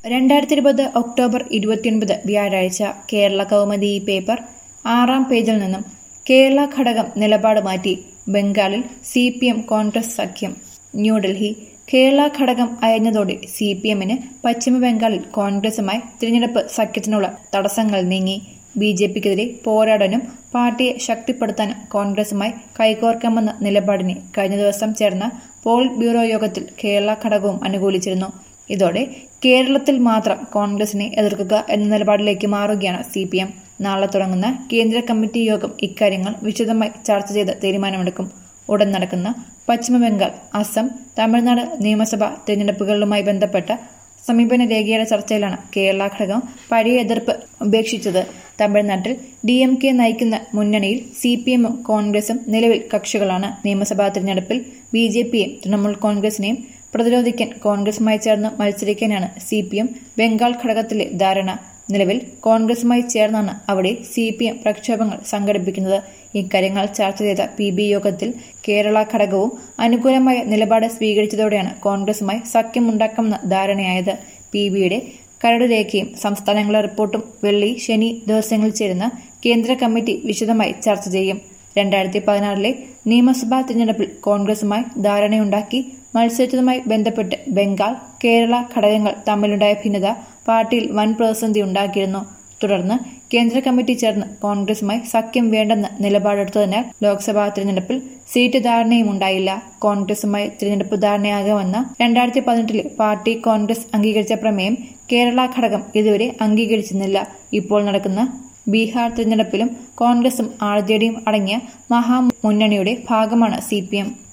രണ്ടായിരത്തി ഇരുപത് ഒക്ടോബർ ഇരുപത്തിയൊൻപത് വ്യാഴാഴ്ച കേരള കൗമുദി ഈ പേപ്പർ ആറാം പേജിൽ നിന്നും കേരള ഘടകം നിലപാട് മാറ്റി ബംഗാളിൽ സി പി എം കോൺഗ്രസ് സഖ്യം ന്യൂഡൽഹി കേരള ഘടകം അയഞ്ഞതോടെ സി പി എമ്മിന് പശ്ചിമബംഗാളിൽ കോൺഗ്രസുമായി തിരഞ്ഞെടുപ്പ് സഖ്യത്തിനുള്ള തടസ്സങ്ങൾ നീങ്ങി ബി ജെ പിക്കെതിരെ പോരാടാനും പാർട്ടിയെ ശക്തിപ്പെടുത്താനും കോൺഗ്രസുമായി കൈകോർക്കാമെന്ന നിലപാടിനെ കഴിഞ്ഞ ദിവസം ചേർന്ന പോളിറ്റ് ബ്യൂറോ യോഗത്തിൽ കേരള ഘടകവും അനുകൂലിച്ചിരുന്നു ഇതോടെ കേരളത്തിൽ മാത്രം കോൺഗ്രസിനെ എതിർക്കുക എന്ന നിലപാടിലേക്ക് മാറുകയാണ് സി പി എം നാളെ തുടങ്ങുന്ന കേന്ദ്ര കമ്മിറ്റി യോഗം ഇക്കാര്യങ്ങൾ വിശദമായി ചർച്ച ചെയ്ത് തീരുമാനമെടുക്കും ഉടൻ നടക്കുന്ന പശ്ചിമബംഗാൾ അസം തമിഴ്നാട് നിയമസഭാ തിരഞ്ഞെടുപ്പുകളുമായി ബന്ധപ്പെട്ട സമീപന രേഖയുടെ ചർച്ചയിലാണ് കേരള ഘടകം പഴയ എതിർപ്പ് ഉപേക്ഷിച്ചത് തമിഴ്നാട്ടിൽ ഡി എം കെ നയിക്കുന്ന മുന്നണിയിൽ സി പി എമ്മും കോൺഗ്രസും നിലവിൽ കക്ഷികളാണ് നിയമസഭാ തിരഞ്ഞെടുപ്പിൽ ബി ജെ പിയെയും തൃണമൂൽ കോൺഗ്രസിനെയും പ്രതിരോധിക്കാൻ കോൺഗ്രസുമായി ചേർന്ന് മത്സരിക്കാനാണ് സി പി എം ബംഗാൾ ഘടകത്തിലെ ധാരണ നിലവിൽ കോൺഗ്രസുമായി ചേർന്നാണ് അവിടെ സി പി എം പ്രക്ഷോഭങ്ങൾ സംഘടിപ്പിക്കുന്നത് ഇക്കാര്യങ്ങൾ ചർച്ച ചെയ്ത പി ബി യോഗത്തിൽ കേരള ഘടകവും അനുകൂലമായ നിലപാട് സ്വീകരിച്ചതോടെയാണ് കോൺഗ്രസുമായി സഖ്യമുണ്ടാക്കാമെന്ന ധാരണയായത് പി ബിയുടെ കരടുരേഖയും സംസ്ഥാനങ്ങളുടെ റിപ്പോർട്ടും വെള്ളി ശനി ദിവസങ്ങളിൽ ചേരുന്ന കേന്ദ്ര കമ്മിറ്റി വിശദമായി ചർച്ച ചെയ്യും രണ്ടായിരത്തി പതിനാറിലെ നിയമസഭാ തിരഞ്ഞെടുപ്പിൽ കോൺഗ്രസുമായി ധാരണയുണ്ടാക്കി മത്സരിച്ചതുമായി ബന്ധപ്പെട്ട് ബംഗാൾ കേരള ഘടകങ്ങൾ തമ്മിലുണ്ടായ ഭിന്നത പാർട്ടിയിൽ വൻ പ്രതിസന്ധി ഉണ്ടാക്കിയിരുന്നു തുടർന്ന് കേന്ദ്ര കമ്മിറ്റി ചേർന്ന് കോൺഗ്രസുമായി സഖ്യം വേണ്ടെന്ന് നിലപാടെടുത്തതിനാൽ ലോക്സഭാ തിരഞ്ഞെടുപ്പിൽ സീറ്റ് ധാരണയും ഉണ്ടായില്ല കോൺഗ്രസുമായി തിരഞ്ഞെടുപ്പ് ധാരണയാകുമെന്ന രണ്ടായിരത്തി പതിനെട്ടിലെ പാർട്ടി കോൺഗ്രസ് അംഗീകരിച്ച പ്രമേയം കേരള ഘടകം ഇതുവരെ അംഗീകരിച്ചിരുന്നില്ല ഇപ്പോൾ നടക്കുന്ന ബീഹാർ തിരഞ്ഞെടുപ്പിലും കോൺഗ്രസും ആർ ജെ ഡിയും അടങ്ങിയ മഹാമുന്നണിയുടെ ഭാഗമാണ് സി പി എം